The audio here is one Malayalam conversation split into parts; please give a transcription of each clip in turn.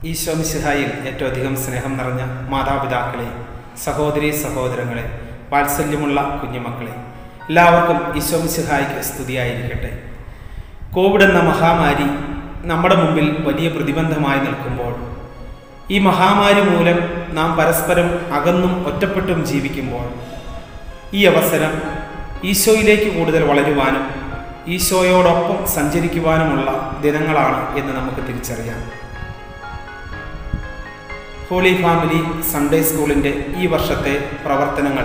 ഈശോ മിശിഹായിൽ ഏറ്റവും അധികം സ്നേഹം നിറഞ്ഞ മാതാപിതാക്കളെ സഹോദരി സഹോദരങ്ങളെ വാത്സല്യമുള്ള കുഞ്ഞുമക്കളെ എല്ലാവർക്കും ഈശോ മിശിഹായിക്ക് സ്തുതിയായിരിക്കട്ടെ കോവിഡ് എന്ന മഹാമാരി നമ്മുടെ മുമ്പിൽ വലിയ പ്രതിബന്ധമായി നിൽക്കുമ്പോൾ ഈ മഹാമാരി മൂലം നാം പരസ്പരം അകന്നും ഒറ്റപ്പെട്ടും ജീവിക്കുമ്പോൾ ഈ അവസരം ഈശോയിലേക്ക് കൂടുതൽ വളരുവാനും ഈശോയോടൊപ്പം സഞ്ചരിക്കുവാനുമുള്ള ദിനങ്ങളാണ് എന്ന് നമുക്ക് തിരിച്ചറിയാം ഹോളി ഫാമിലി സൺഡേ സ്കൂളിൻ്റെ ഈ വർഷത്തെ പ്രവർത്തനങ്ങൾ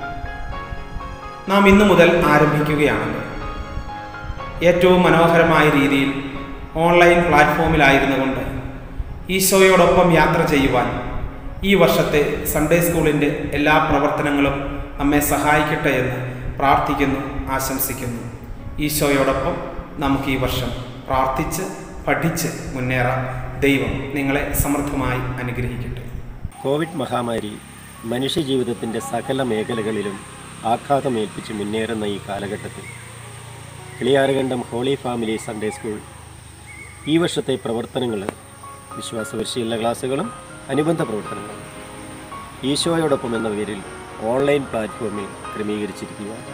നാം ഇന്നു മുതൽ ആരംഭിക്കുകയാണല്ലോ ഏറ്റവും മനോഹരമായ രീതിയിൽ ഓൺലൈൻ പ്ലാറ്റ്ഫോമിലായിരുന്നു കൊണ്ട് ഈശോയോടൊപ്പം യാത്ര ചെയ്യുവാൻ ഈ വർഷത്തെ സൺഡേ സ്കൂളിൻ്റെ എല്ലാ പ്രവർത്തനങ്ങളും നമ്മെ സഹായിക്കട്ടെ എന്ന് പ്രാർത്ഥിക്കുന്നു ആശംസിക്കുന്നു ഈശോയോടൊപ്പം നമുക്ക് ഈ വർഷം പ്രാർത്ഥിച്ച് പഠിച്ച് മുന്നേറാം ദൈവം നിങ്ങളെ സമൃദ്ധമായി അനുഗ്രഹിക്കട്ടെ കോവിഡ് മഹാമാരി മനുഷ്യജീവിതത്തിൻ്റെ സകല മേഖലകളിലും ആഘാതമേൽപ്പിച്ച് മുന്നേറുന്ന ഈ കാലഘട്ടത്തിൽ Kiliyarukandam holy family Sunday school ഈ വർഷത്തെ പ്രവർത്തനങ്ങൾ വിശ്വാസ പരിശീലന ക്ലാസ്സുകളും അനുബന്ധ പ്രവർത്തനങ്ങളും ഈശോയോടൊപ്പം എന്ന പേരിൽ ഓൺലൈൻ പ്ലാറ്റ്ഫോമിൽ ക്രമീകരിച്ചിരിക്കുകയാണ്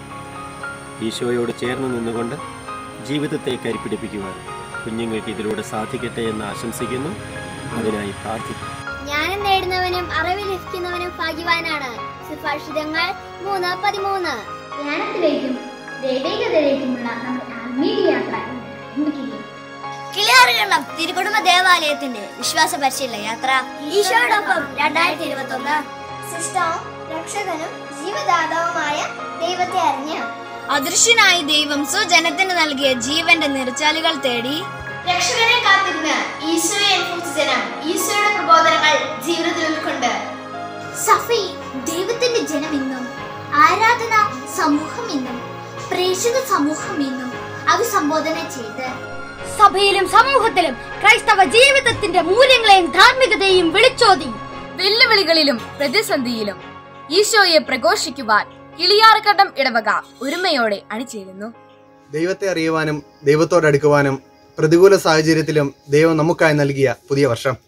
ഈശോയോട് ചേർന്ന് നിന്നുകൊണ്ട് ജീവിതത്തെ കരിപ്പിടിപ്പിക്കുവാൻ കുഞ്ഞുങ്ങൾക്ക് ഇതിലൂടെ സാധിക്കട്ടെ എന്ന് ആശംസിക്കുന്നു അതിനായി പ്രാർത്ഥിക്കുന്നു ജ്ഞാനം നേടുന്നവനും അറിവ് ലഭിക്കുന്നവനും ഭാഗ്യവാനാണ് സുഭാഷിതങ്ങൾ മൂന്ന് പതിമൂന്ന് ജ്ഞാനത്തിലേക്കും ദൈവികതയിലേക്കുമുള്ള നമ്മുടെ ആത്മീയ യാത്ര ആരംഭിക്കുകയും കിളിയാറുകണ്ണം തിരുകുടുംബ ദേവാലയത്തിന്റെ വിശ്വാസ പരിശീലന യാത്ര ഈശോയോടൊപ്പം രണ്ടായിരത്തി ഇരുപത്തി ഒന്ന് സൃഷ്ടാവും രക്ഷകനും ജീവദാതാവുമായ ദൈവത്തെ അറിഞ്ഞ് അദൃശ്യനായി ദൈവം സ്വജനത്തിന് നൽകിയ ജീവന്റെ നിർച്ചാലുകൾ തേടി രക്ഷകനെ കാത്തിരുന്ന് ഈശോയെ അനുഭവിച്ച ജനം ഈശോയുടെ പ്രബോധനങ്ങൾ ജീവിതത്തിൽ ഉൾക്കൊണ്ട് സഫി ദൈവത്തിന്റെ ജനമെന്നും ആരാധന സമൂഹം എന്നും പ്രേക്ഷിത സമൂഹം എന്നും അഭിസംബോധന ചെയ്ത് സഭയിലും സമൂഹത്തിലും ക്രൈസ്തവ ജീവിതത്തിന്റെ മൂല്യങ്ങളെയും ധാർമ്മികതയും വിളിച്ചോതി വെല്ലുവിളികളിലും പ്രതിസന്ധിയിലും ഈശോയെ പ്രഘോഷിക്കുവാൻ കിളിയാറക്കട്ടം ഇടവക ഒരുമയോടെ അണിചേരുന്നു ദൈവത്തെ അറിയുവാനും ദൈവത്തോടടുക്കുവാനും പ്രതികൂല സാഹചര്യത്തിലും ദൈവം നമുക്കായി നൽകിയ പുതിയ വർഷം